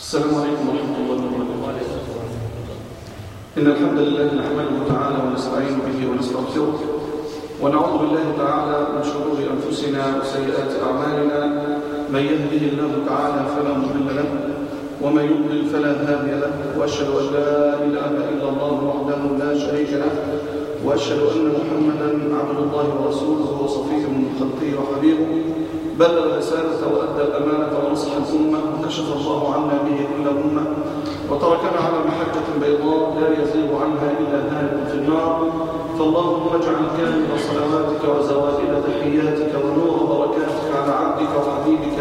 السلام عليكم ورحمة الله وبركاته إن الحمد لله نحمده تعالى ونستعين به ونستغفره ونعوذ بالله تعالى من شرور أنفسنا وسيئات أعمالنا من يهده الله تعالى فلا مضل له ومن يضلل فلا هادي له وأشهد أن لا إله إلا الله وحده لا شريك له وأشهد أن محمدا عبد الله ورسوله وصفيه من خلقه وحبيبه بلغ الرسالة وأدى الأمانة ونصح الأمة وكشف الله عنا به كل أمة وتركنا على محجة بيضاء لا يزيغ عنها إلا هالك في النار فاللهم اجعل كامل صلواتك وزوائد تحياتك ونور بركاتك على عبدك وحبيبك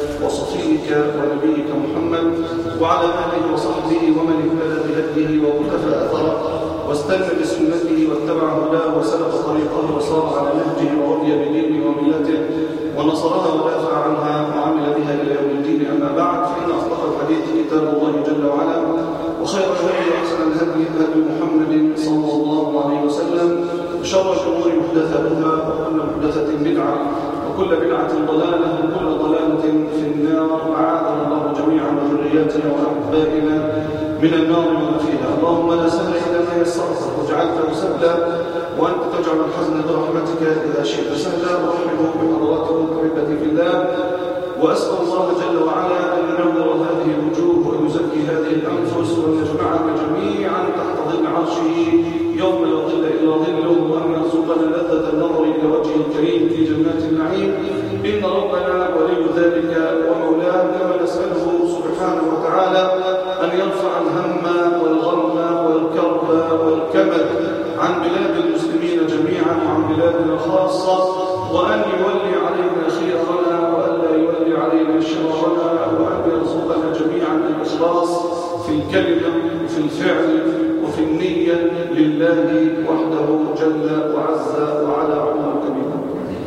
وصفيك ونبيك محمد وعلى آله وصحبه ومن اهتدى بهديه ومكتفى أثره واستنى بسنته واتبع هداه وسلك طريقه وصار على نهجه ورضي بدينه وملته ونصرها ودافع عنها وعمل بها الى يوم الدين اما بعد فان اصدق الحديث كتاب الله جل وعلا وخير الهدي واحسن الهدي هدي محمد صلى الله عليه وسلم وشر الامور محدثاتها وكل محدثه بدعه وكل بدعه ضلاله وكل ضلاله في النار اعاذنا الله جميعا وذرياتنا واحبائنا من النار وما فيها اللهم لا سهل الا ما يسرته وجعلته سهلا وانت تجعل الحزن برحمتك اذا شئت سهلا ورحمه بحضراتكم احبتي في الله واسال الله جل وعلا ان ينور هذه الوجوه ويزكي هذه الانفس وان يجمعنا جميعا تحت ظل عرشه يوم لا ظل الا ظله وان يرزقنا لذه النظر الى وجهه الكريم في جنات النعيم ان ربنا ولي ذلك ومولاه كما نساله سبحانه وتعالى ان يرفع الهم والغم والكرب والكمد عن بلاد المسلمين جميعا وعن بلادنا خاصه وان يولي علينا خيرنا والا يولي علينا شرارنا وان يرزقنا جميعا الاخلاص في الكلمه وفي الفعل وفي النيه لله وحده جل وعز وعلى علوا كبيرا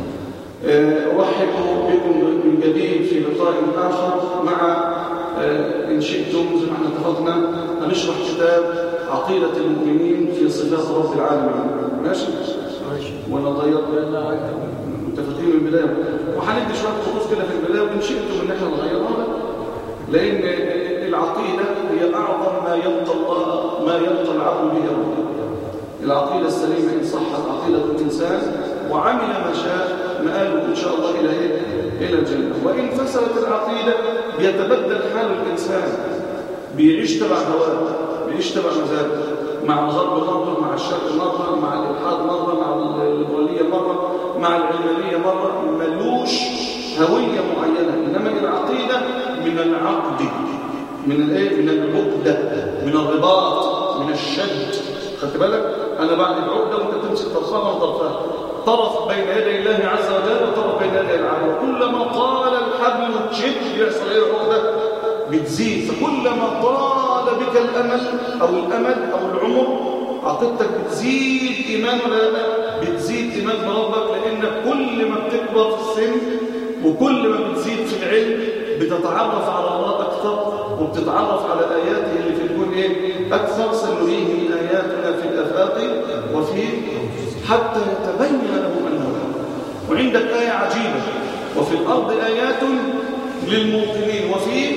ارحب بكم من جديد في لقاء اخر مع ان شئتم زي ما احنا اتفقنا هنشرح كتاب عقيده المؤمنين في صفات رب العالمين ماشي ماشي ولا ضيق متفقين من البدايه وهندي شويه خطوط كده في البدايه وان شئتم ان احنا نغيرها لان العقيده هي اعظم ما يلقى الله ما يلقى العبد به ربه العقيده السليمه ان صحت عقيده الانسان وعمل ما شاء مآله ان شاء الله الى ايه الى الجنه وان فسدت العقيده بيتبدل حال الانسان بيعيش تبع هواه بيعيش تبع مزاجه مع الغرب مرة مع الشرق مرة مع الإلحاد مرة مع الليبرالية مرة مع العلمانية مرة ملوش هوية معينة إنما العقيدة من العقد من الايه من العقدة من الرباط من الشد خدت بالك أنا بعد العقدة وأنت تمسك طرفها وطرفها طرف بين يدي الله عز وجل وطرف بين يدي العالم وكلما طال الحبل تشد يحصل ايه العقدة بتزيد فكلما طال بك الأمل أو الأمل أو العمر عقيدتك بتزيد إيمان ولا لا بتزيد إيمان بربك لأن كل ما بتكبر في السن وكل ما بتزيد في العلم بتتعرف على الله أكثر وبتتعرف على آياته اللي في الكون إيه أكثر سنريهم آياتنا في الآفاق وفي حتى يتبين له أنه الحق وعندك آية عجيبة وفي الأرض آيات للموقنين وفي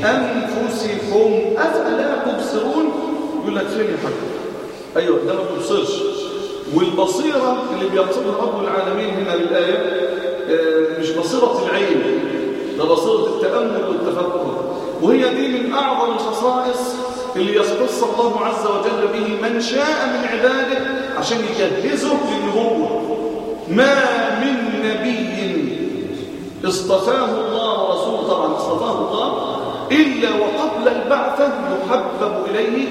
أنفسكم أفلا تبصرون يقول لك فين يا حاج أيوة ده ما تبصرش والبصيرة اللي بيقصدها رب العالمين هنا بالآية آه، مش بصيرة العين ده بصيرة التأمل والتفكر وهي دي من أعظم الخصائص اللي يختص الله عز وجل به من شاء من عباده عشان يجهزه للنبوة ما من نبي اصطفاه الله ورسوله طبعا اصطفاه الله إلا وقبل البعثة يحبب إليه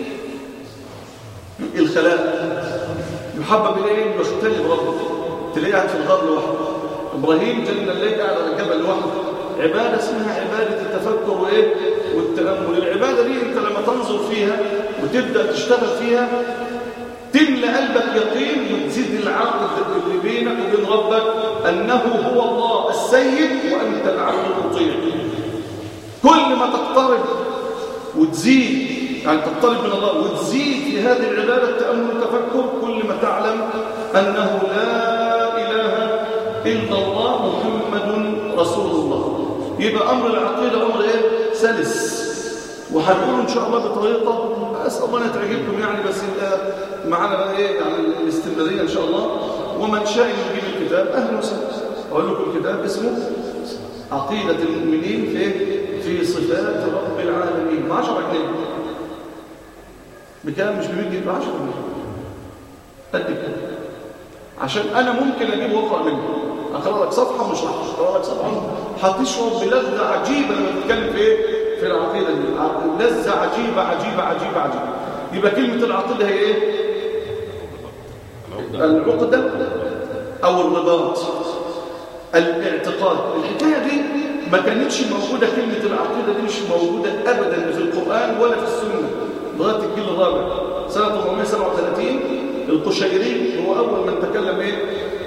الخلاء يحبب إليه يختلي بربه تلاقيه قاعد في الغار لوحده إبراهيم جل الليل قاعد على الجبل لوحده عبادة اسمها عبادة التفكر وإيه والتأمل العبادة دي أنت لما تنظر فيها وتبدأ تشتغل فيها تملى قلبك يقين وتزيد العقد اللي بينك وبين ربك أنه هو الله السيد وأنت العبد المطيع كل ما تقترب وتزيد يعني تقترب من الله وتزيد في هذه العبادة التأمل والتفكر كل ما تعلم أنه لا إله إلا الله محمد رسول الله يبقى أمر العقيدة أمر إيه؟ سلس وهنقول ان شاء الله بطريقه اسال الله ان تعجبكم يعني بس يبقى معانا بقى ايه يعني الاستمراريه ان شاء الله ومن شاء يجيب الكتاب اهلا وسهلا اقول لكم الكتاب اسمه عقيده المؤمنين في في صفات رب العالمين ب 10 جنيه بكام مش ب 100 جنيه ب 10 جنيه قد كده عشان انا ممكن اجيب واقرا منه اقرا لك صفحه مش هقرا لك صفحه هتشعر بلذه عجيبه لما تتكلم في ايه في العقيده دي لذه عجيبه عجيبه عجيبه عجيبه يبقى كلمه العقيده هي ايه العقده او الرباط الاعتقاد الحكايه دي ما كانتش موجوده كلمه العقيده دي مش موجوده ابدا في القران ولا في السنه لغايه الجيل الرابع سنه 437 القشيري هو اول من تكلم ايه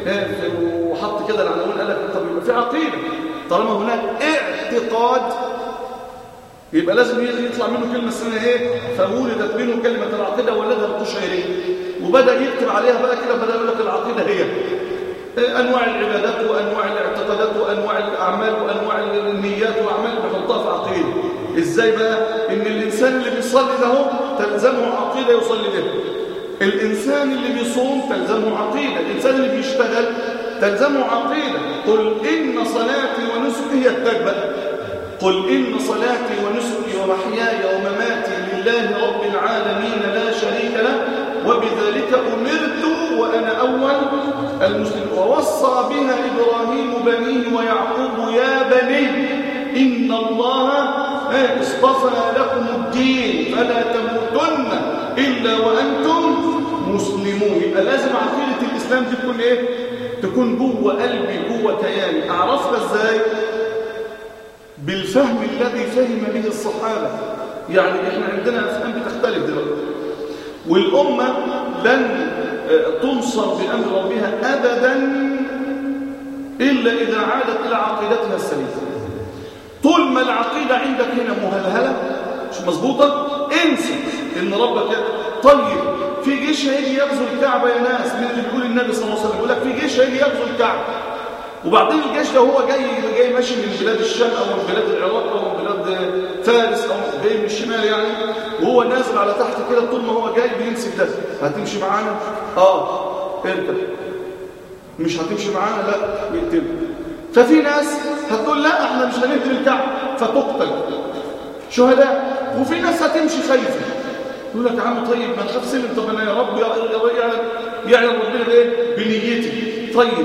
وحط كده العناوين قال لك طب يبقى في عقيده طالما هناك اعتقاد يبقى لازم يطلع منه كلمه اسمها ايه فولدت منه كلمه العقيده ولدها القشيري وبدا يكتب عليها بقى كده بدا يقول لك العقيده هي انواع العبادات وانواع الاعتقادات وانواع الاعمال وانواع النيات واعمال بيحطها في عقيده ازاي بقى ان الانسان اللي بيصلي ده تلزمه عقيده يصلي بها الإنسان اللي بيصوم تلزمه عقيدة الإنسان اللي بيشتغل تلزمه عقيدة قل إن صلاتي ونسكي هي التكبة قل إن صلاتي ونسكي ومحياي ومماتي لله رب العالمين لا شريك له وبذلك أمرت وأنا أول المسلمين ووصى بها إبراهيم بنيه ويعقوب يا بني إن الله اصطفى لكم الدين فلا تموتن إلا وأنتم مسلمون يبقى لازم عقيدة الإسلام دي تكون إيه؟ تكون جوه قلبي جوه كياني أعرفها إزاي؟ بالفهم الذي فهم به الصحابة يعني إحنا عندنا أفهام بتختلف دلوقتي والأمة لن تنصر بأمر ربها أبدا إلا إذا عادت إلى عقيدتها السليمة طول ما العقيدة عندك هنا مهلهلة مش مظبوطة انسى ان ربك طيب في جيش هيجي يغزو الكعبة يا ناس من اللي بيقول النبي صلى الله عليه وسلم يقول لك في جيش هيجي يغزو الكعبة وبعدين الجيش ده هو جاي جاي ماشي من بلاد الشام او من بلاد العراق او من بلاد فارس او جاي من الشمال يعني وهو نازل على تحت كده طول ما هو جاي بيمسك ده هتمشي معانا اه اركب مش هتمشي معانا لا بيقتلوا ففي ناس هتقول لا احنا مش هنهدم الكعبة فتقتل شهداء وفي ناس هتمشي خايفة يقول لك يا عم طيب ما نخاف سلم طب انا يا رب يعلم ربنا بايه بنيتي طيب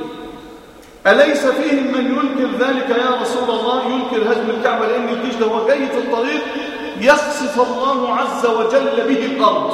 أليس فيهم من ينكر ذلك يا رسول الله ينكر هدم الكعبة لأن الجيش ده هو جاي في الطريق يخسف الله عز وجل به الأرض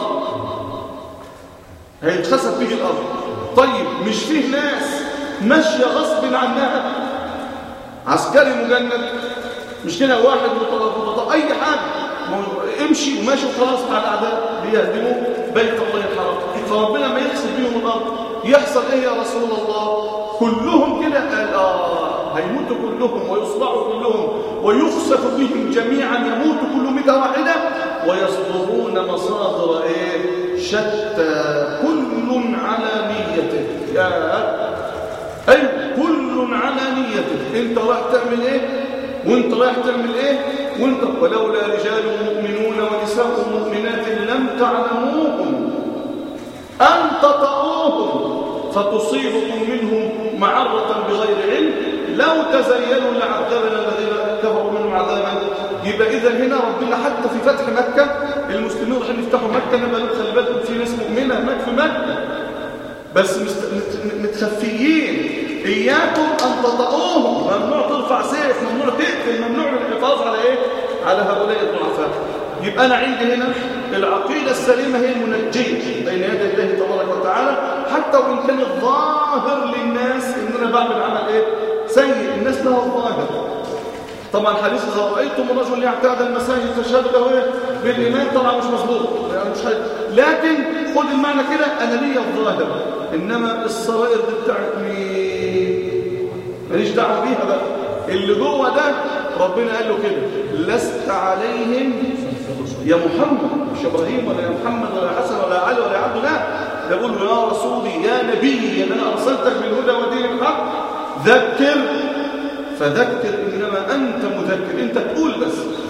هيتخسف به الأرض طيب مش فيه ناس ماشية غصب عنها عسكري مجند مش كده واحد مطلق أي حاجة امشي وماشي وخلاص مع الأعداء ليهدموا بيت الله الحرام فربنا ما يخسف بهم الأرض يحصل إيه يا رسول الله كلهم كده قال آه هيموتوا كلهم ويصبعوا كلهم ويخسف بهم جميعا يموت كل مئة واحدة ويصدرون مصادر إيه شتى كل على نيته يا أي كل على نيته انت رايح تعمل ايه وانت رايح تعمل ايه وانت ولولا رجال مؤمنون ونساء مؤمنات لم تعلموهم ان تطعوهم فتصيبكم منهم معرة بغير علم لو تزينوا لعذبنا الذين كفروا منهم عذابا يبقى اذا هنا ربنا حتى في فتح مكة المسلمين رايحين يفتحوا مكة انما خلي بالكم في ناس مؤمنة هناك في مكة بس متخفيين إياكم أن تطعوهم ممنوع ترفع سيف ممنوع تقتل ممنوع الحفاظ على إيه؟ على هؤلاء الضعفاء يبقى أنا عندي هنا العقيدة السليمة هي المنجية بين يدي الله تبارك وتعالى حتى وإن كان الظاهر للناس إن أنا بعمل عمل إيه؟ سيء الناس لها الظاهر طبعا حديث إذا رأيتم الرجل يعتاد المساجد تشهد له إيه؟ بالإيمان طبعا مش مظبوط يعني مش حاجة لكن خد المعنى كده أنا ليا الظاهر إنما السرائر دي بتاعت مين ماليش دعوه بيها بقى اللي جوه ده ربنا قال له كده لست عليهم يا محمد مش ابراهيم ولا يا محمد ولا حسن ولا علي ولا عبد لا ده بيقول له يا رسولي يا نبي انا ارسلتك بالهدى ودين الحق ذكر فذكر انما انت مذكر انت تقول بس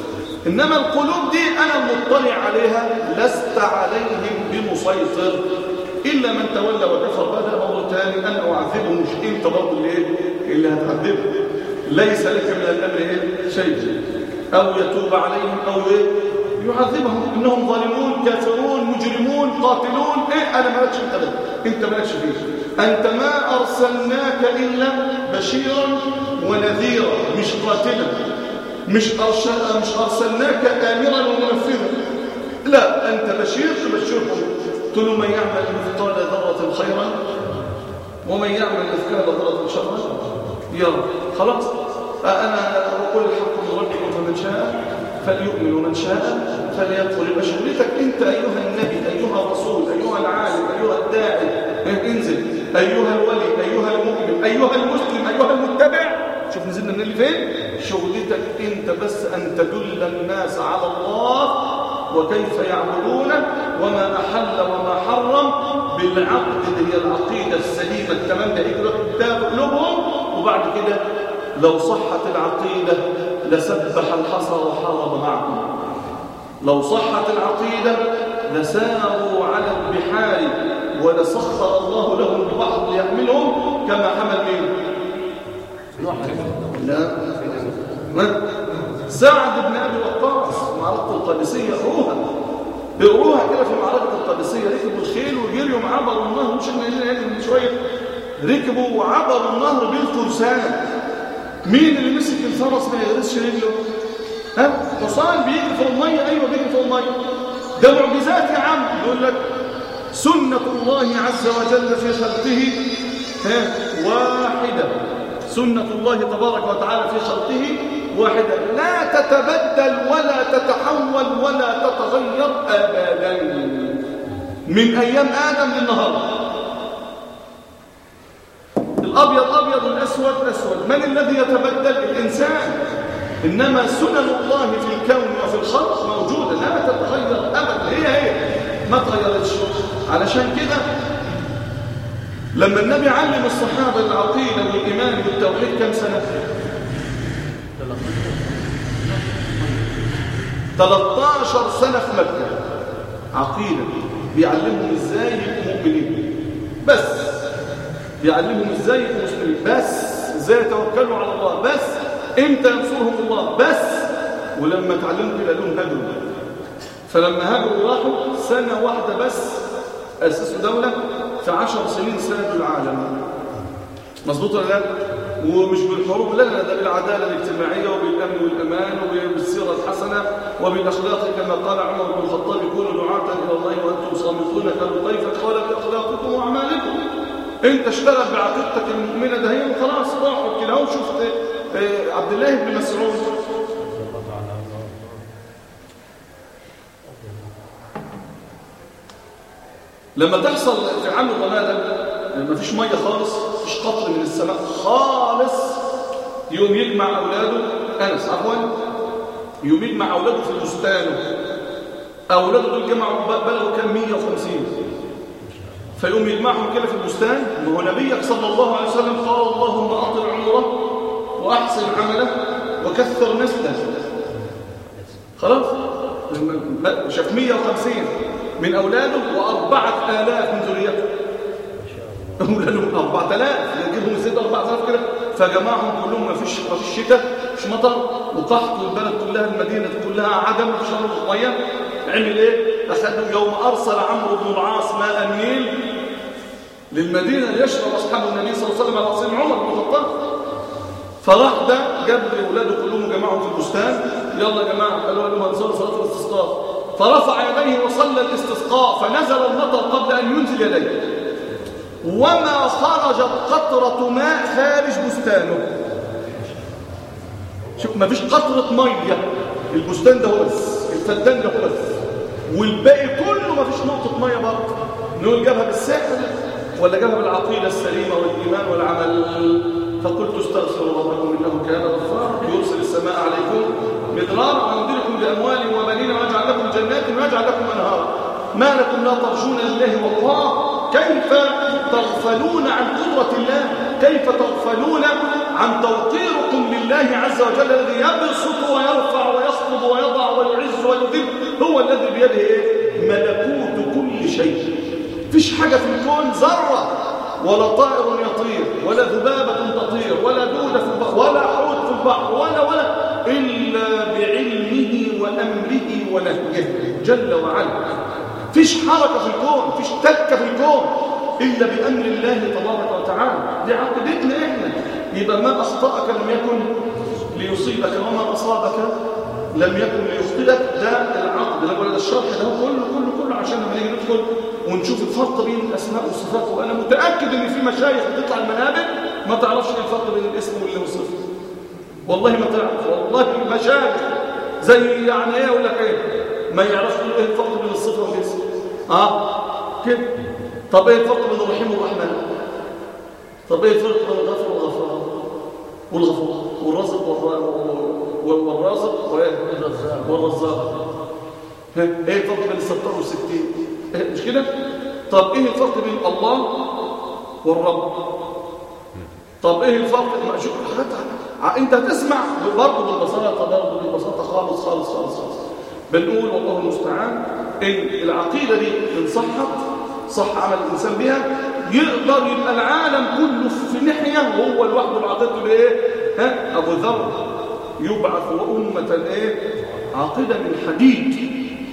إنما القلوب دي أنا مطلع عليها لست عليهم بمسيطر إلا من تولى وكفر بدأ موضوع ثاني أن أعذبه مش أنت برضه اللي, إيه؟ اللي هتعذبه ليس لك من الأمر إيه؟ شيء أو يتوب عليهم أو إيه؟ يعذبهم إنهم ظالمون كافرون مجرمون قاتلون إيه أنا مالكش أنت ده أنت مالكش فيه أنت ما أرسلناك إلا بشيرا ونذيرا مش قاتلا مش, أرشل مش أرسلناك آمرا ومنفذا لا أنت بشير تبشرهم قلت من يعمل مثقال ذرة خيرا ومن يعمل مثقال ذرة شرا يرى خلاص أنا أقول الحق من ربكم فمن شاء فليؤمن ومن شاء فليكفر بشغلتك أنت أيها النبي أيها الرسول أيها العالم أيها الداعي انزل أيها الولي أيها المؤمن أيها المسلم أيها المتبع شوف نزلنا من اللي فين شغلتك أنت بس أن تدل الناس على الله وكيف يعبدونه وما أحل وما حرم بالعقد اللي هي العقيدة السليمة التمام ده قدام قلوبهم وبعد كده لو صحت العقيدة لسبح الحصى وحارب معكم لو صحت العقيدة لساروا على البحار ولسخر الله لهم البحر ليحملهم كما حمل مين لا سعد بن ابي وقاص معركه القادسيه اقروها اقروها كده في معركه القادسيه ركبوا الخيل وجريوا عبروا النهر مش احنا هنا من شويه ركبوا وعبروا النهر بالفرسان مين اللي مسك الفرس ما يغرسش رجله ها حصان بيجري في الميه ايوه بيجري في الميه ده معجزات يا عم يقول لك سنه الله عز وجل في خلقه ها واحده سنه الله تبارك وتعالى في خلقه واحدة لا تتبدل ولا تتحول ولا تتغير أبدا من أيام آدم للنهار الأبيض أبيض والأسود أسود من الذي يتبدل الإنسان إنما سنن الله في الكون وفي الخلق موجودة لا تتغير أبدا هي هي ما تغيرتش علشان كده لما النبي علم الصحابة العقيدة والإيمان والتوحيد كم سنة 13 سنة في مكة عقيدة بيعلمهم ازاي يبقوا مؤمنين بس بيعلمهم ازاي يبقوا مسلمين بس ازاي يتوكلوا على الله بس امتى ينصرهم الله بس ولما تعلموا كده لهم هاجروا فلما هاجروا وراحوا سنة واحدة بس أسسوا دولة في عشر سنين سادوا العالم مظبوط ولا لا؟ ومش بالحروب لا لا ده بالعدالة الاجتماعية وبالأمن والأمان وبالسيرة الحسنة وبالأخلاق كما قال عمر بن الخطاب كونوا دعاة إلى الله وأنتم صامتون قالوا كيف قال بأخلاقكم وأعمالكم أنت اشتغل بعقيدتك المؤمنة ده هي وخلاص راحوا كده اهو شفت عبد الله بن مسعود لما تحصل في عام الرمادة ما فيش مية خالص فيش قطر من السماء خالص يوم يجمع أولاده أنس عفوا يوم يجمع أولاده في بستانه أولاده دول جمعوا بلغوا كام 150 فيقوم يجمعهم كده في البستان وهو نبيك صلى الله عليه وسلم قال اللهم أطل عمره وأحسن عمله وكثر نسله خلاص شاف 150 من أولاده وأربعة آلاف من ذريته أولاده أربعة آلاف يجيبهم الزيت أربعة آلاف كده فجمعهم كلهم ما فيش ما فيش شتاء مش مطر وقحط والبلد كلها المدينة كلها عدم مفيش شرب مية عمل إيه؟ أخذوا يوم أرسل عمرو بن العاص ماء النيل للمدينة ليشرب أصحاب النبي صلى الله عليه وسلم على رأسهم عمر بن الخطاب فراح ده جاب اولاده كلهم جمعهم في البستان يلا يا جماعه قالوا له هنصلي صلاه الاستسقاء فرفع يديه وصلى الاستسقاء فنزل المطر قبل ان ينزل يديه وما خرجت قطره ماء خارج بستانه شوف ما فيش قطره ميه البستان ده هو بس الفدان ده هو بس والباقي كله ما فيش نقطه ميه برضه نقول جابها بالسحر ولا جابها بالعقيده السليمه والايمان والعمل فقلت استغفروا ربكم انه كان غفارا يرسل السماء عليكم مدرارا ويمددكم باموال وبنين ويجعل لكم جنات ويجعل لكم انهارا ما لكم لا ترجون لله وقارا كيف تغفلون عن قدرة الله كيف تغفلون عن توقيركم لله عز وجل الذي يبسط ويرفع ويخفض ويضع ويعز ويذل هو الذي بيده إيه؟ ملكوت كل شيء فيش حاجة في الكون ذرة ولا طائر يطير ولا ذبابة تطير ولا دودة في البحر ولا حوت في البحر ولا ولا إلا بعلمه وأمره ونهيه جل وعلا فيش حركة في الكون فيش تكة في الكون إلا بأمر الله تبارك وتعالى دي عقيدتنا إحنا يبقى ما أخطأك لم يكن ليصيبك وما أصابك لم يكن ليخطئك ده العقد ده الشرح ده كله كله كله عشان لما نيجي ندخل ونشوف الفرق بين الأسماء والصفات وأنا متأكد إن في مشايخ بتطلع المنابر ما تعرفش ايه الفرق بين الاسم واللي وصف والله ما تعرف والله مشايخ زي يعني ايه اقول لك ايه ما يعرفش ايه الفرق بين الصفه والاسم اه كده طب ايه الفرق بين الرحيم والرحمن طب ايه الفرق بين الغفر والغفار والغفور والرازق والرازق والرزاق ايه الفرق بين الستار والستين إيه مش كده طب ايه الفرق بين الله والرب طب ايه الفرق شوف حاجات انت هتسمع برضه بالبساطه برضه بالبساطه خالص خالص خالص خالص بنقول والله المستعان ان العقيده دي ان صحت صح عمل الانسان بها يقدر يبقى العالم كله في ناحيه وهو لوحده بعقيدته بايه ها ابو ذر يبعث امه ايه عقيده من حديد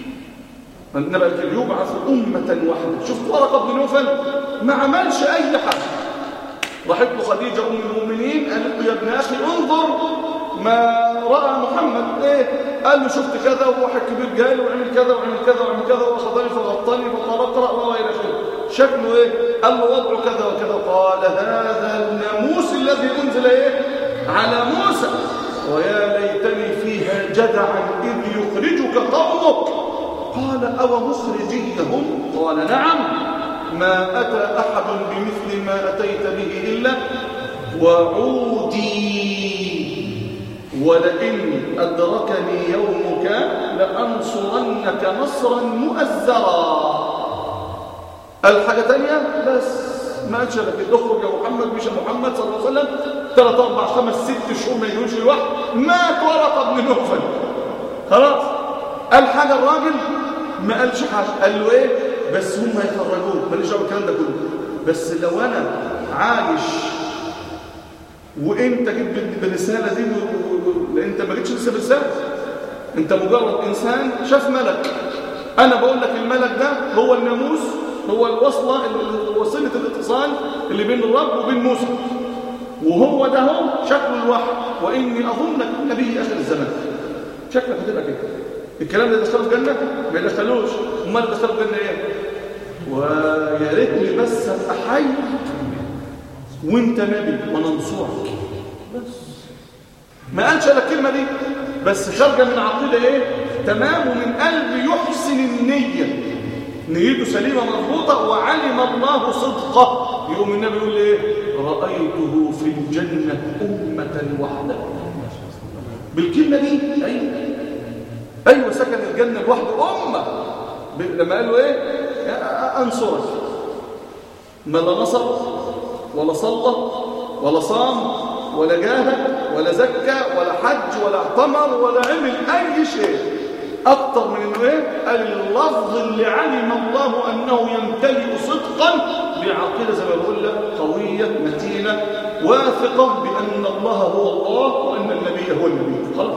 النبي قال يبعث امه واحده شفت ورقه بن نوفل ما عملش اي حاجه راحت له خديجه ام المؤمنين قالت له يا ابن اخي انظر ما راى محمد ايه قال له شفت كذا وواحد كبير جاي وعمل كذا وعمل كذا وعمل كذا واخذني فغطاني فقال اقرا والى اخره شكله ايه قال له وضعه كذا وكذا قال هذا الناموس الذي انزل ايه على موسى ويا ليتني فيها جدعا اذ يخرجك قومك قال او مخرجيهم قال نعم ما اتى احد بمثل ما اتيت به الا وعودي ولئن أدركني يومك لأنصرنك نصرا مؤزرا الحاجة تانية بس ما قالش لك اخرج يا محمد مش محمد صلى الله عليه وسلم ثلاث اربع خمس ست شهور ما يجوش الوحي مات ورقه بن نوفل خلاص قال حاجه الراجل ما قالش حاجه قال له ايه بس هم هيخرجوه ماليش دعوه بالكلام ده كله بس لو انا عايش وانت جيت بالرساله دي لان انت ما جيتش لسه برساله انت مجرد انسان شاف ملك انا بقول لك الملك ده هو الناموس هو الوصله وسيله الاتصال اللي بين الرب وبين موسى وهو ده هو شكل الوحي واني اظنك نبي اخر الزمان شكلك هتبقى كده الكلام ده يدخله الجنه ما يدخلوش امال يدخله الجنه ايه ويا ريتني بس ابقى حي وانت نبي وننصرك بس ما قالش انا الكلمه دي بس خارجه من عقيده ايه تمام ومن قلب يحسن النيه نيته سليمه مضبوطه وعلم الله صدقه يقوم النبي يقول ايه رايته في الجنه امه واحده بالكلمه دي ايوه ايوه سكن الجنه لوحده امه لما قال له ايه انصرك ما لا نصر ولا صلى ولا صام ولا جاهد ولا زكى ولا حج ولا اعتمر ولا عمل اي شيء اكتر من انه ايه اللفظ اللي علم الله انه يمتلئ صدقا بعقيده زي ما بقول لك قويه متينه واثقه بان الله هو الله وان النبي هو النبي خلاص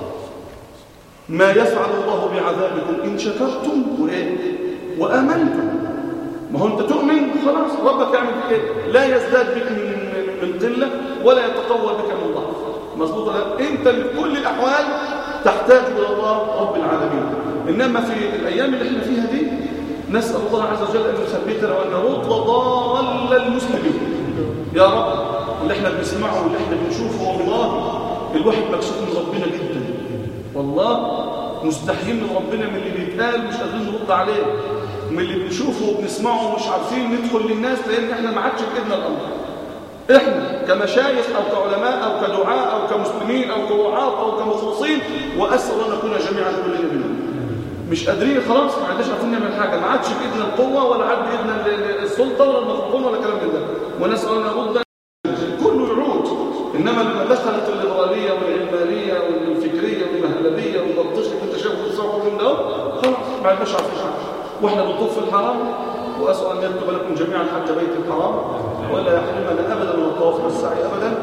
ما يفعل الله بعذابكم ان شكرتم وايه وامنتم ما هو انت تؤمن خلاص ربك يعمل بك ايه لا يزداد بك من من قله ولا يتقوى بك من ضعف مظبوط انت في كل الاحوال تحتاج الى الله رب العالمين انما في الايام اللي احنا فيها دي نسال الله عز وجل ان يثبتنا وان نرد ضال المسلمين يا رب اللي احنا بنسمعه واللي احنا بنشوفه والله الواحد مكسوف من ربنا جدا والله مستحيين من ربنا من اللي بيتقال مش قادرين نرد عليه من اللي بنشوفه وبنسمعه ومش عارفين ندخل للناس لان احنا ما عادش في ايدنا الامر احنا كمشايخ او كعلماء او كدعاء او كمسلمين او كوعاظ او كمخلصين واسال ان نكون جميعا كلنا منهم مش قادرين خلاص ما عندناش عارفين نعمل حاجه ما عادش بايدنا القوه ولا عاد بايدنا السلطه ولا المخلوقون ولا كلام من ده ونسال الله ان يرد كله يعود انما لما دخلت الليبراليه والعلمانيه والفكريه والمهلبيه والبلطجه اللي انت شايفه بتصور من ده خلاص ما عندناش عارفين حاجه واحنا بنطوف في الحرام واسال ان يكتب لكم جميعا حتى بيت الحرام ولا يحرمنا ابدا من الطواف والسعي ابدا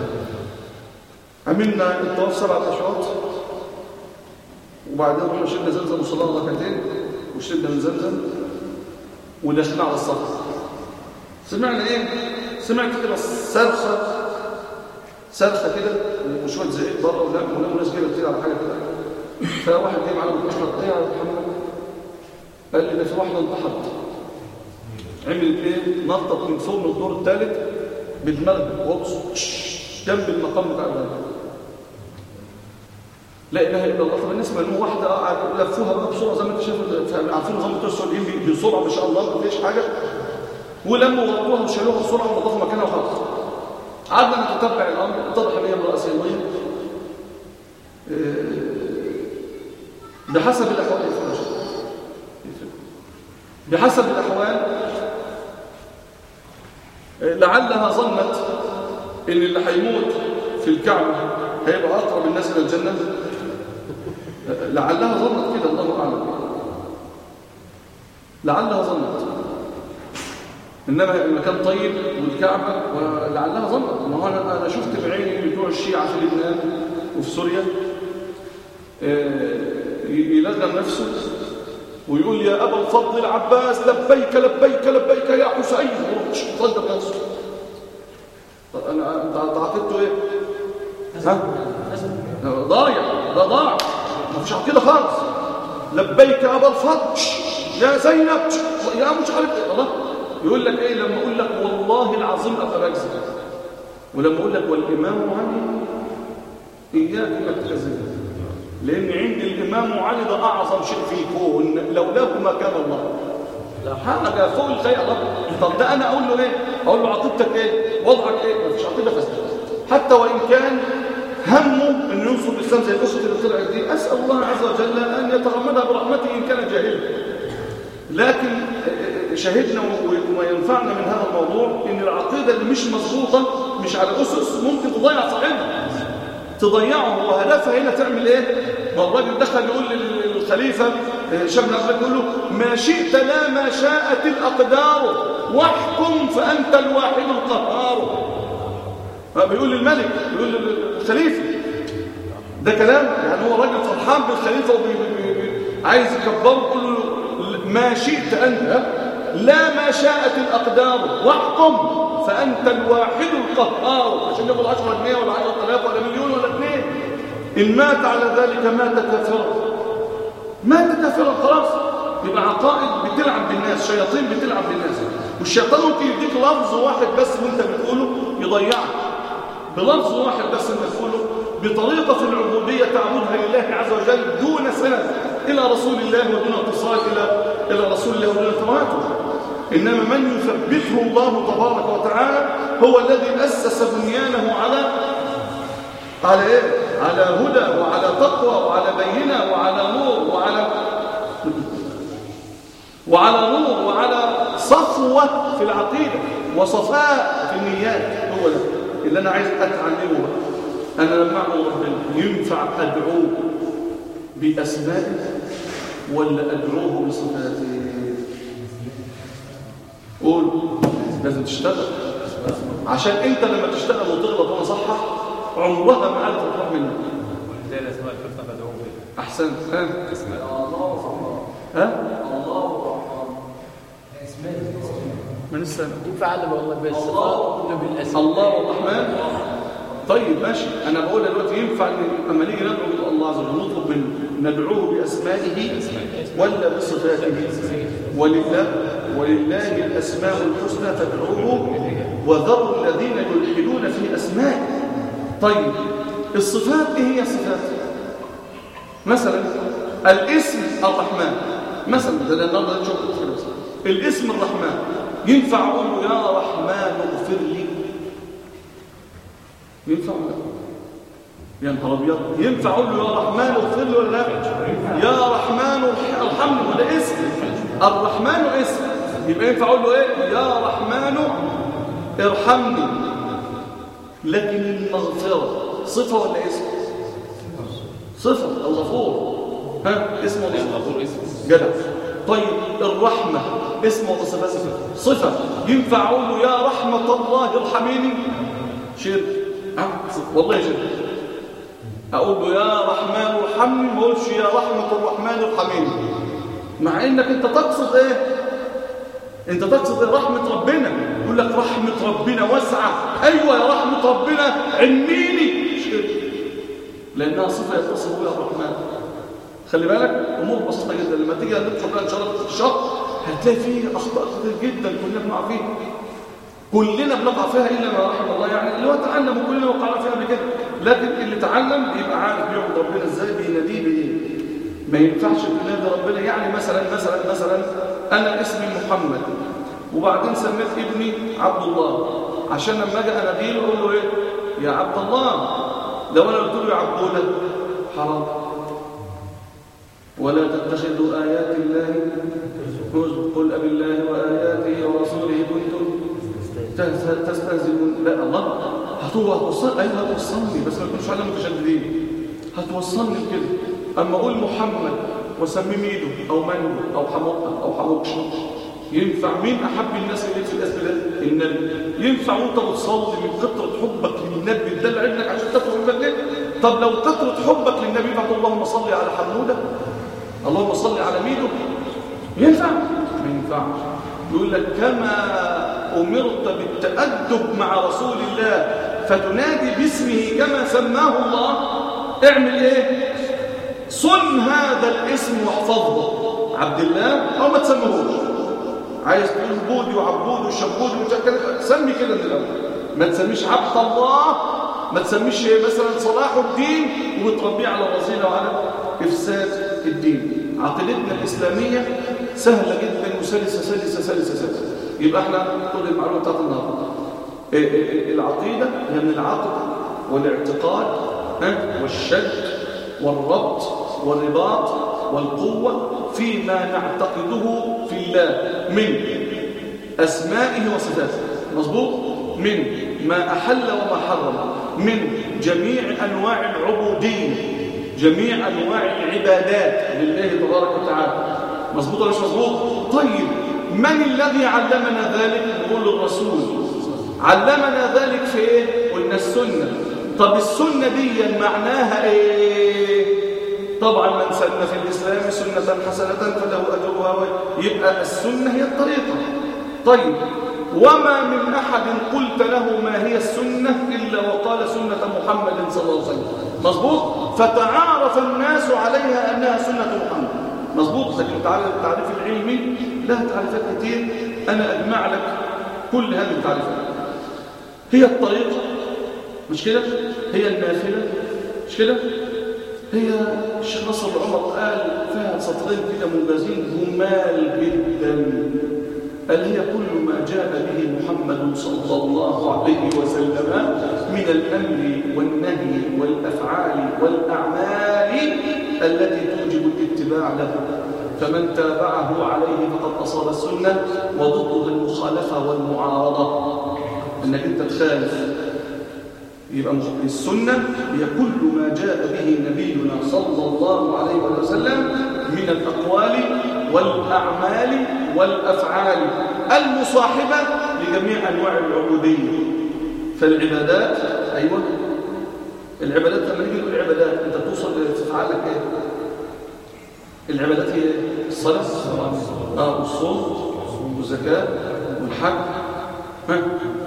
عملنا الطواف سبعة أشواط وبعدين رحنا شربنا زمزم وصلنا ركعتين وشربنا من زمزم ودخلنا على الصف سمعنا ايه سمعت كده صرخه صرخه كده وشويه زعيق بره ولم ولم ناس جايه كتير على حاجه كده فواحد جاي معانا بيقول ايه يا محمد قال لي ده في واحده انتحرت عملت ايه نطت من فوق من الدور الثالث بالمغرب وبص جنب المقام بتاع الغالب لا اله الا الله طب الناس مالهم واحده لفوها بقى بسرعه زي ما انت شايف عارفين نظام بتوع السعوديين بسرعه ما شاء الله ما فيش حاجه ولموا غطوها وشالوها بسرعه ونظفوا مكانها وخلاص قعدنا نتتبع الامر اتضح ان هي امراه صينيه بحسب الاحوال بحسب الاحوال لعلها ظنت ان اللي هيموت في الكعبه هيبقى اقرب الناس الى الجنه لعلها ظنت كده الله اعلم لعلها ظنت انما المكان طيب والكعبه ولعلها ظنت ما هو انا انا شفت بعيني بتوع الشيعه في لبنان وفي سوريا يلغم نفسه ويقول يا ابا الفضل العباس لبيك لبيك لبيك يا حسين صدق نفسه انا انت عقدته ايه ها ضايع ده ضاع ما فيش عقيده خالص لبيك يا ابا الفضل يا زينب يا مش عارف ايه الله يقول لك ايه لما اقول لك والله العظيم افبكذب ولما اقول لك والامام علي اياك انك تكذب لان عند الامام علي ده اعظم شيء في الكون لولاه ما كان الله لا حاجه فوق الخيال طب ده انا اقول له ايه اقول له عقيدتك ايه وضعك ايه مفيش عقيده فاسده حتى وان كان همه انه ينصر الاسلام زي الاخت اللي طلعت دي اسال الله عز وجل ان يتغمدها برحمته ان كان جاهلا لكن شهدنا وما ينفعنا من هذا الموضوع ان العقيده اللي مش مظبوطه مش على اسس ممكن تضيع صاحبها تضيعه وهدفها هنا تعمل ايه ما الراجل دخل يقول للخليفه شاب نقل يقول له ما شئت لا ما شاءت الاقدار واحكم فانت الواحد القهار بيقول للملك بيقول للخليفه ده كلام يعني هو راجل فرحان بالخليفه وعايز يكبره يقول له ما شئت انت لا ما شاءت الاقدار واحكم فانت الواحد القهار عشان ياخد 10 جنيه ولا 10000 ولا مليون ولا اثنين ان مات على ذلك مات كافرا مات كافرا خلاص يبقى عقائد بتلعب بالناس شياطين بتلعب بالناس والشيطان ممكن يديك لفظ واحد بس وانت بتقوله يضيعك بلفظ واحد بس انت تقوله بطريقه في العبوديه تعبدها لله عز وجل دون سند الى رسول الله ودون اتصال الى الى رسول الله ودون تواتر انما من يثبته الله تبارك وتعالى هو الذي اسس بنيانه على على ايه على هدى وعلى تقوى وعلى بينه وعلى نور وعلى وعلى نور وعلى صفوة في العقيدة وصفاء في النيات هو ده اللي أنا عايز أتعلمه بقى أنا لما أعمل ربنا ينفع أدعوه بأسمائه ولا أدعوه بصفاته قول لازم تشتغل عشان انت لما تشتغل وتغلط وانا صحح عمرها ما عرفت تروح منك زي الاسماء الحسنى فادعوه بها احسنت ها اسماء ها اسماء من السنة ينفع علم والله بالصفات ولا بالاسماء الله الرحمن طيب ماشي انا بقول دلوقتي ينفع ان لما نيجي ندعو الله عز وجل نطلب منه ندعوه باسمائه ولا بصفاته ولله ولله الاسماء الحسنى فادعوه وذروا الذين يلحدون في اسمائه طيب الصفات ايه هي الصفات مثلا الاسم الرحمن مثلا ده النهارده نشوف الاسم الرحمن ينفع اقول له يا رحمن اغفر لي ينفع ولا يا نهار ابيض ينفع اقول له يا رحمن اغفر لي ولا لا يا رحمن ارحمني وده اسم الرحمن اسم يبقى ينفع اقول له ايه يا رحمن ارحمني لكن المغفره صفه ولا اسم صفه الغفور ها اسمه ولا صفه الغفور اسم جدع طيب الرحمة اسم ولا صفة صفة ينفع أقول له يا رحمة الله ارحميني شرك أه؟ والله شرك أقول له يا رحمن ارحمني ما أقولش يا رحمة الرحمن ارحميني مع إنك أنت تقصد إيه أنت تقصد إيه؟ رحمة ربنا يقول لك رحمة ربنا واسعة أيوة يا رحمة ربنا عميني شرك لأنها صفة يتصل بها الرحمن خلي بالك امور بسيطه جدا لما تيجي ندخل بقى ان شاء الله في الشهر هتلاقي فيه اخطاء كتير جدا كلنا بنقع فيها كلنا بنقع فيها الا ما رحم الله يعني اللي هو تعلم وكلنا وقعنا فيها قبل كده لكن اللي تعلم بيبقى عارف بيعبد ربنا ازاي بيناديه بايه ما ينفعش تنادي ربنا يعني مثلا مثلا مثلا انا اسمي محمد وبعدين سميت ابني عبد الله عشان لما اجي اناديه اقول له ايه يا عبد الله لو انا قلت له يا عبوده حرام ولا تتخذوا آيات الله هزوا قل أبي الله وآياته ورسوله كنتم تستهزئون لا الله هتوه هتوصل أيوة هتوصلني بس ما تكونش على متشددين هتوصلني كده أما أقول محمد وسمي ميدو أو مانجو أو حموقة أو حموقش ينفع مين أحب الناس اللي في الاسم ده النبي ينفع وانت بتصلي من كثرة حبك للنبي تدلع ابنك عشان تفهم المجد طب لو كثرة حبك للنبي فقل اللهم صل على حموده اللهم صل على ميدو ينفع ما ينفعش يقول لك كما أمرت بالتأدب مع رسول الله فتنادي باسمه كما سماه الله اعمل ايه صن هذا الاسم واحفظه عبد الله او ما تسميهوش عايز تقول بودي وعبود وشبود وشكل سمي كده من الاول ما تسميش عبد الله ما تسميش مثلا صلاح الدين وتربيه على الرذيله وعلى افساد الدين عقيدتنا الاسلاميه سهله جدا وسلسه سلسه سلسه سلسه يبقى احنا خد المعلومه بتاعت النهارده العقيده هي من العقد والاعتقاد والشد والربط والرباط والقوه فيما نعتقده في الله من اسمائه وصفاته مظبوط من ما احل وما حرم من جميع انواع العبوديه جميع انواع العبادات لله تبارك وتعالى مظبوط ولا مش مظبوط طيب من الذي علمنا ذلك نقول الرسول علمنا ذلك في ايه قلنا السنه طب السنه دي معناها ايه طبعا من سن في الاسلام سنه حسنه فله اجرها يبقى السنه هي الطريقه طيب وما من احد قلت له ما هي السنه الا وقال سنه محمد صلى الله عليه وسلم مظبوط فتعارف الناس عليها انها سنه محمد مظبوط لكن تعالى التعريف العلمي لها تعريفات كتير انا اجمع لك كل هذه التعريفات هي الطريقه مش كده هي النافله مش كده هي الشيخ نصر عمر قال فيها سطرين كده موجزين جمال جدا قال هي كل ما جاء به محمد صلى الله عليه وسلم من الامر والنهي والافعال والاعمال التي توجب الاتباع له فمن تابعه عليه فقد اصاب السنه وضده المخالفه والمعارضه انك انت تخالف يبقى السنة هي كل ما جاء به نبينا صلى الله عليه وسلم من الأقوال والأعمال والأفعال المصاحبة لجميع أنواع العبودية فالعبادات أيوة العبادات لما نيجي نقول عبادات أنت توصل لتفعل لك إيه؟ العبادات هي الصلاة آه والصوم والزكاة والحج ها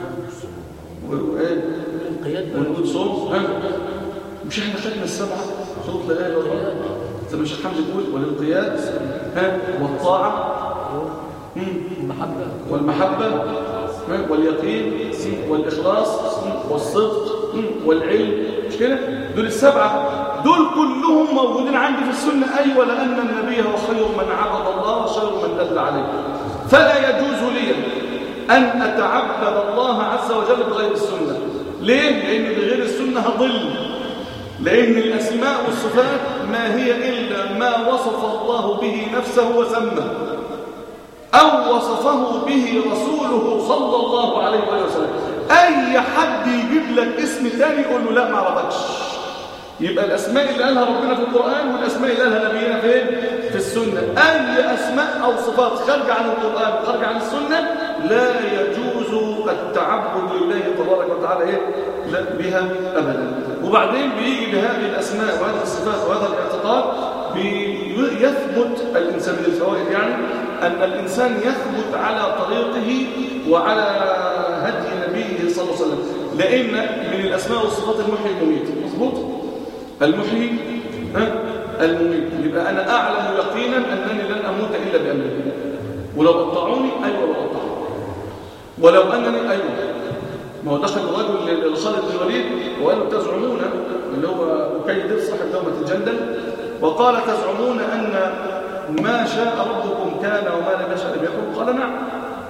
وإيه ونقول صوم ها مش احنا خدنا السبعه شروط لا اله الا الله زي ما الشيخ حمدي بيقول والانقياد ها والطاعه المحبه والمحبه ها واليقين والاخلاص والصدق والعلم مش كده دول السبعه دول كلهم موجودين عندي في السنه ايوه لان النبي هو خير من عبد الله وخير من دل عليه فلا يجوز لي ان اتعبد الله عز وجل بغير السنه ليه؟ لأن بغير السنة هضل لأن الأسماء والصفات ما هي إلا ما وصف الله به نفسه وسمى أو وصفه به رسوله صلى الله عليه وسلم أي حد يجيب لك اسم تاني يقول له لا ما عرفكش يبقى الأسماء اللي قالها ربنا في القرآن والأسماء اللي قالها نبينا فين؟ في السنة أي أسماء أو صفات خارجة عن القرآن وخارجة عن السنة لا يجوز التعبد لله تبارك وتعالى إيه؟ لا بها أبدا وبعدين بيجي بهذه الأسماء وهذه الصفات وهذا الاعتقاد يثبت الإنسان من الفوائد يعني أن الإنسان يثبت على طريقه وعلى هدي نبيه صلى الله عليه وسلم لأن من الأسماء والصفات المحيي المميت مظبوط المحيي ها المميت يبقى أنا أعلم يقينا أنني لن أموت إلا بأمره ولو قطعوني أيوة لو قطعوني ولو أنني أيوة ما هو دخل الرجل لخالد بن الوليد وقال له تزعمون اللي هو أكيد صاحب دومة الجندل وقال تزعمون أن ما شاء ربكم كان وما لم يشاء لم يكن قال نعم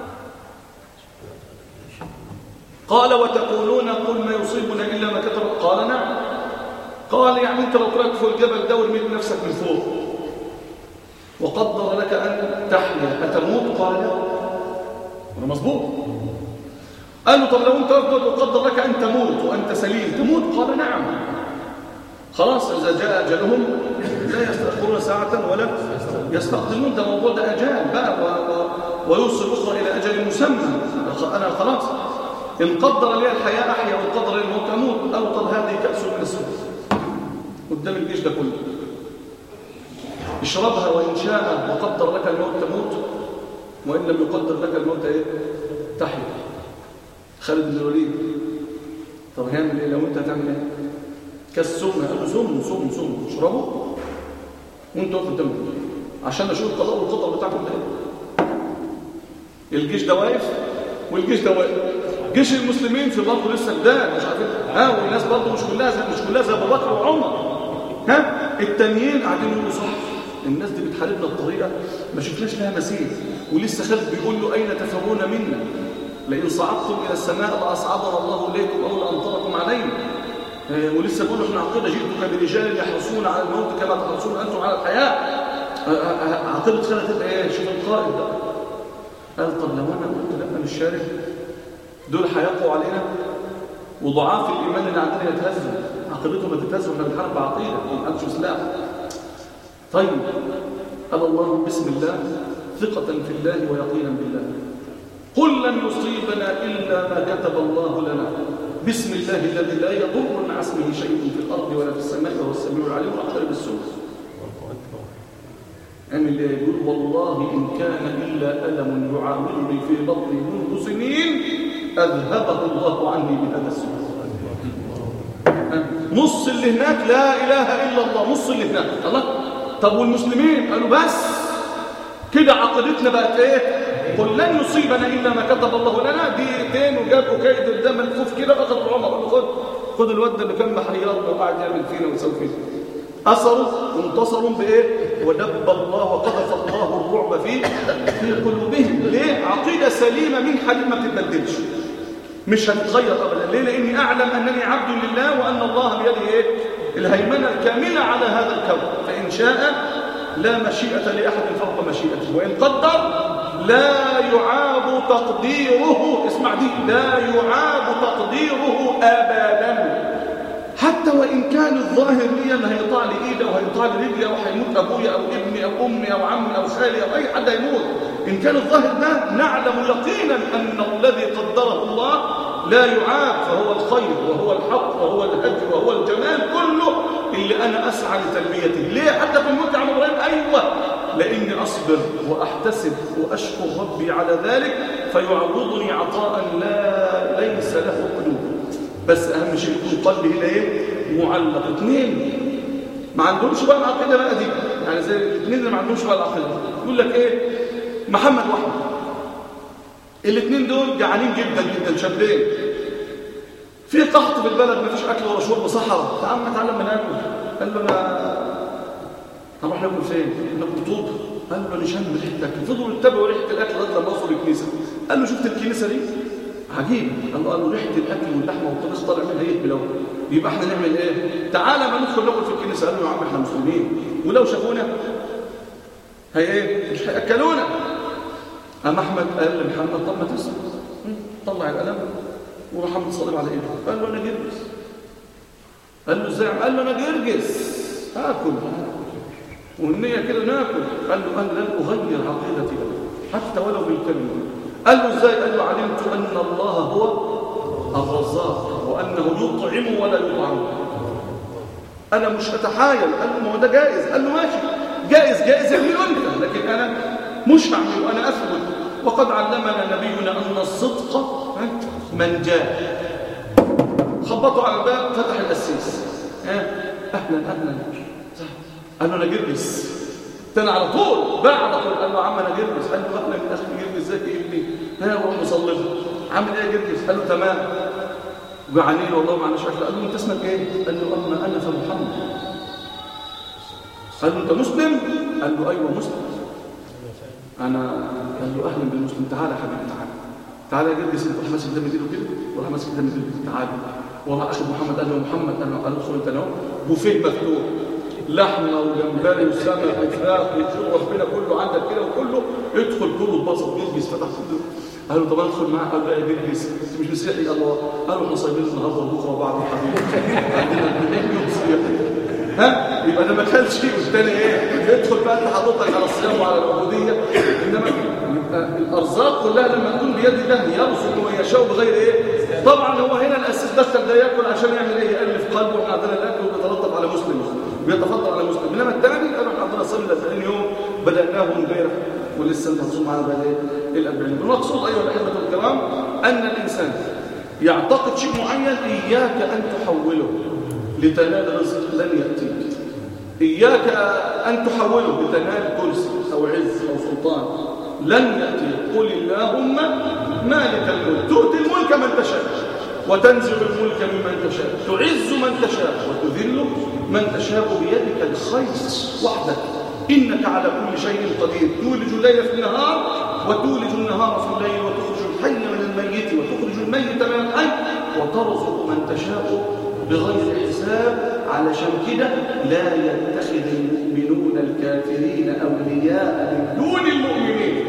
قال وتقولون قل ما يصيبنا إلا ما كتب قال نعم قال يعني أنت لو طلعت فوق الجبل دور من نفسك من فوق وقدر لك أن تحيا أتموت قال لا أنا مظبوط قال له طب لو أنت أفضل وقدر لك أن تموت وأنت سليم تموت قال نعم خلاص إذا جاء أجلهم لا يستأخرون ساعة ولا يستقدمون ده موضوع ده أجال بقى و... و... ويوصل أخرى إلى أجل مسمى أنا خلاص إن قدر لي الحياة أحيا وإن قدر لي الموت أموت أو قد هذه كأس من السوء قدام الجيش ده كله اشربها وإن شاء وقدر لك الموت تموت وإن لم يقدر لك الموت إيه؟ تحيا خالد بن الوليد طب هيعمل إيه لو أنت هتعمل إيه كالسم قال له سم سم سم اشربه وانت واقف قدامه عشان اشوف القضاء والقدر بتاعكم ده الجيش ده واقف والجيش ده واقف جيش المسلمين في برضه لسه جداد مش عارفين ها والناس برضه مش كلها زي مش كلها زي ابو بكر وعمر ها التانيين قاعدين يقولوا صح الناس دي بتحاربنا بطريقه ما شفناش لها مثيل ولسه خالد بيقول له اين تفرون منا لئن صعدتم الى السماء لاصعدنا الله اليكم او لامطركم علينا ولسه بيقولوا احنا عقيده جئتك برجال يحرصون على الموت كما تحرصون انتم على الحياه عقيده خالد تبقى ايه شوف القائد بقى قال طب لو انا قلت لا مش شارك دول هيقوا علينا وضعاف الايمان اللي عندنا يتهزوا عقيدتهم هتتهز واحنا بنحارب بعقيده ما عندش سلاح طيب قال الله بسم الله ثقة في الله ويقينا بالله قل لن يصيبنا إلا ما كتب الله لنا بسم الله الذي لا يضر مع اسمه شيء في الأرض ولا في السماء وهو السميع العليم وأقترب السوء أم اللي يقول والله إن كان إلا ألم يعاملني في بطني منذ سنين أذهبه الله عني بهذا السوء نص اللي هناك لا إله إلا الله نص اللي هناك الله طب والمسلمين قالوا بس كده عقيدتنا بقت ايه قل لن يصيبنا إلا ما كتب الله لنا دقيقتين وجابوا كيد الدم الخوف كده فقط عمر قال له خد خد الواد اللي كان محيرنا وقاعد يعمل فينا ويسوي فينا أثروا وانتصروا بإيه ودب الله وقذف الله الرعب في في قلوبهم ليه عقيدة سليمة من حديد ما بتتبدلش مش هتتغير أبدا ليه لأني أعلم أنني عبد لله وأن الله بيده إيه الهيمنة الكاملة على هذا الكون فإن شاء لا مشيئة لأحد فوق مشيئته وإن قدر لا يعاب تقديره اسمع دي لا يعاب تقديره أبدا حتى وإن كان الظاهر لي أن هيطلع لي إيدي أو هيطلع لي رجلي أو هيموت أبويا أو ابني أو أمي أو عمي أو خالي أو أي حد هيموت إن كان الظاهر ده نعلم يقينا أن الذي قدره الله لا يعاب فهو الخير وهو الحق وهو الهدي وهو الجمال كله اللي أنا أسعى لتلبيته ليه حتى في الموت يا عم إبراهيم أيوة لأني أصبر وأحتسب وأشكر ربي على ذلك فيعوضني عطاء لا ليس له قلوب بس أهم شيء يكون قلبي هنا إيه معلق اثنين ما عندهمش بقى العقيدة بقى دي يعني زي الاثنين اللي ما عندهمش بقى العقيدة يقول لك إيه محمد واحمد الاثنين دول جعانين جدا جدا شابين في قحط في البلد ما فيش اكل ولا شرب صحراء تعال ما تعلم ما ناكل قال له انا هنروح ناكل فين ناكل طوب قال له انا شم ريحه الاكل فضلوا يتبعوا ريحه الاكل لغايه لما وصلوا الكنيسه قال له شفت الكنيسه دي عجيب قال له قال له ريحه الاكل واللحمه والطبيخ طالع منها ايه بلون يبقى احنا نعمل ايه تعالى ما ندخل الاول في الكنيسه قالوا يا عم احنا مسلمين ولو شافونا هي ايه مش هياكلونا قام احمد قال لمحمد طب ما تسمع طلع القلم ومحمد صلب على ايده قال له انا جرجس قال له ازاي قال له انا جرجس هاكل والنية كده ناكل قال له أنا لن أغير عقيدتي حتى ولو بالكلمة قال له ازاي قال له علمت أن الله هو الرزاق وأنه يطعم ولا يطعم أنا مش هتحايل قال له ما هو ده جائز قال له ماشي جائز جائز يعمل أنت لكن أنا مش هعمل وأنا أثبت وقد علمنا نبينا أن الصدق من جاء خبطوا على الباب فتح القسيس أهلا أهلا قال له أنا جرجس تاني على طول باع على طول قال له عم أنا جرجس قال له أهلا من أخي جرجس ازيك يا ابني ها وروح مصلي عامل إيه يا جرجس قال له تمام وجعانين والله ما عندناش أكل قال له أنت اسمك إيه قال له أما أنا فمحمد قال له أنت مسلم قال له أيوه مسلم أنا قال له أهلا بالمسلم تعالى يا حبيبي تعالى تعالى يا جرجس انت روح ماسك ده من ايده كده وراح ماسك ده من ايده تعالى وراح اخذ محمد قال له محمد قال له قال له ادخل انت اهو بوفيه مفتوح لحمه وجمبري وسمك وفراخ وشو ربنا كله عندك كده وكله ادخل كله اتبسط جرجس فتح كله قال له طب ادخل معاه قال له يا جرجس انت مش مسيحي قال له قال له احنا صايمين النهارده وبكره وبعد يا حبيبي عندنا يوم صيام ها يبقى ده ما كانش والتاني ايه ادخل بقى انت حضرتك على الصيام وعلى العبوديه انما يبقى الارزاق كلها لما تكون بيد الله يرزق من يشاء بغير ايه طبعا هو هنا الاساس دخل ده ياكل عشان يعمل ايه يالف قلبه احنا عندنا الاكل وبيتلطف على مسلم بيتفضل على مسلم انما الثاني قالوا احنا عندنا صيام 40 يوم بداناه امبارح ولسه انت هتصوم معانا بقى ايه ال 40 المقصود ايها الاحبه الكرام ان الانسان يعتقد شيء معين اياك ان تحوله لتنال رزق لن ياتيك إياك أن تحوله لتنال كرسي أو عز أو سلطان لن يأتي قل اللهم مالك الملك تؤتي الملك من تشاء وتنزع الملك ممن تشاء تعز من تشاء وتذل من تشاء بيدك الخير وحدك إنك على كل شيء قدير تولج الليل في النهار وتولج النهار في الليل وتخرج الحي من الميت وتخرج الميت من الحي وترزق من تشاء بغير حساب علشان كده لا يتخذ المؤمنون الكافرين أولياء من دون المؤمنين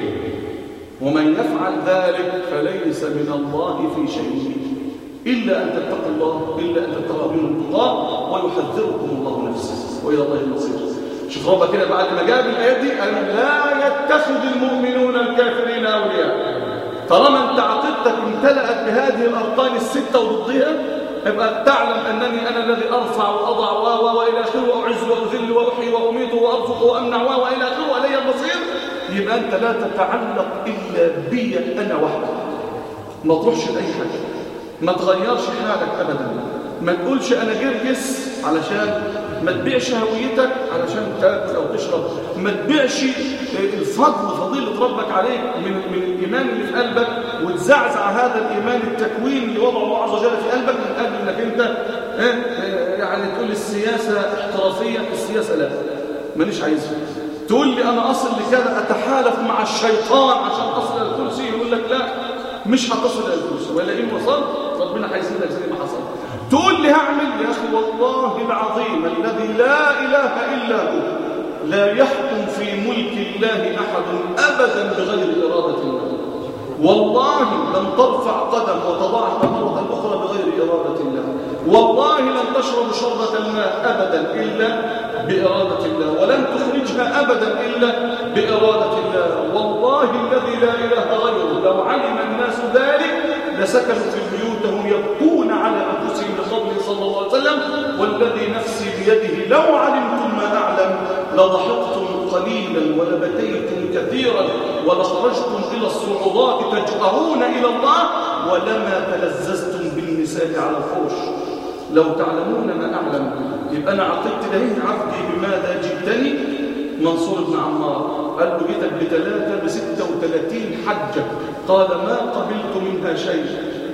ومن يفعل ذلك فليس من الله في شيء إلا أن تتقوا الله إلا أن تتقوا منه الله ويحذركم الله نفسه وإلى الله المصير شوف ربك كده بعد ما جاب الآيات دي قال لا يتخذ المؤمنون الكافرين أولياء طالما أنت عقيدتك امتلأت بهذه الأرقام الستة وضدها يبقى تعلم أنني أنا الذي أرفع وأضع و وإلى آخره وأعز وأذل وأحيي وأميت وأرزق وأمنع وإلى آخره وإلي المصير يبقى أنت لا تتعلق إلا بي أنا وحدي ما تروحش لأي حاجة ما تغيرش حالك أبدا ما تقولش أنا جرجس علشان ما تبيعش هويتك علشان تاكل أو تشرب ما تبيعش الفضل فضيلة ربك عليك من, من الإيمان اللي في قلبك وتزعزع هذا الإيمان التكوين اللي وضعه الله عز وجل في قلبك من أجل أنك أنت يعني تقول السياسة احترافية السياسة لا مانيش عايزها تقول لي أنا أصل لكذا أتحالف مع الشيطان عشان أصل الكرسي يقول لك لا مش هتصل إلى الكرسي ولا إن وصلت ربنا هيسيبك زي ما حصل تقول لي هعمل يا أخي والله العظيم الذي لا إله إلا هو لا يحكم في ملك الله أحد أبدا بغير إرادة الله والله لن ترفع قدم وتضعها مرة أخرى بغير إرادة الله والله لن تشرب شربة الماء أبدا إلا بإرادة الله ولن تخرجها أبدا إلا بإرادة الله والله الذي لا إله غيره لو علم الناس ذلك لسكنوا في بيوتهم يبكون على أنفسهم بقوله صلى الله عليه وسلم والذي نفسي بيده لو علمتم ما أعلم لضحكتم قليلا ولبكيتم كثيرا ولخرجتم إلى الصعودات تجأرون إلى الله ولما تلذذتم بالنساء على الفرش لو تعلمون ما أعلم يبقى أنا عقدت له عبدي بماذا جئتني منصور بن عمار قال له جيتك بثلاثة بستة وثلاثين حجة قال ما قبلت منها شيء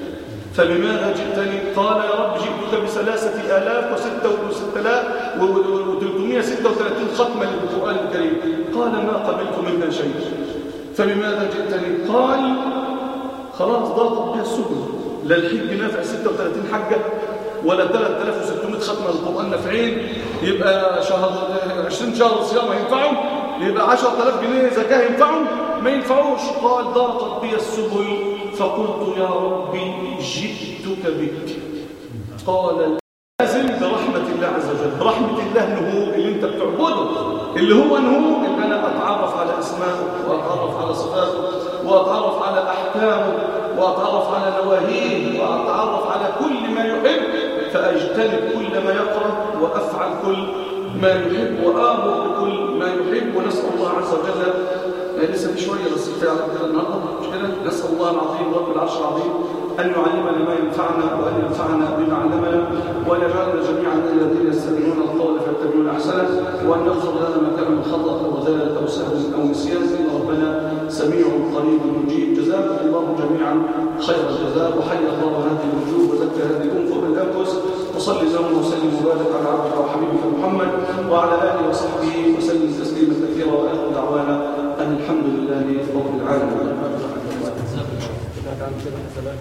فبماذا جئتني قال يا رب جئتك بثلاثة آلاف وستة وستة آلاف وثلاثمائة ستة وثلاثين ختمة للقرآن الكريم قال ما قبلت منها شيء فبماذا جئتني قال خلاص ضاقت بها السبل لا الحج نافع 36 حجة ولا 3600 ختمة القرآن نافعين يبقى شهر 20 شهر صيام ينفعهم يبقى 10000 جنيه زكاة ينفعهم ما ينفعوش قال ضاقت بي السبل فقلت يا ربي جئتك بك قال لازم برحمة الله عز وجل برحمة الله انه هو اللي انت بتعبده اللي هو انه هو ان انا اتعرف على اسمائه واتعرف على صفاته واتعرف على احكامه واتعرف على نواهيه واتعرف على كل ما يحب فاجتنب كل ما يكره وافعل كل ما يحب وامر بكل ما يحب ونسال الله عز وجل يعني لسه في شويه بس فعلا كده النهارده مش كده نسال الله العظيم رب العرش العظيم ان يعلمنا ما ينفعنا وان ينفعنا بما علمنا وان يجعلنا جميعا من الذين يستمعون القول فيتبعون احسنه وان يغفر لنا ما كان من خطا او زلل او سهو او نسيان ان ربنا سميع قريب مجيب جزاكم الله جميعا خير الجزاء وحيا الله هذه الوجوه وزكى هذه الانفس الانفس وصلي اللهم وسلم وبارك على عبدك وحبيبك محمد وعلى اله وصحبه وسلم تسليما كثيرا واخر دعوانا ان الحمد لله رب العالمين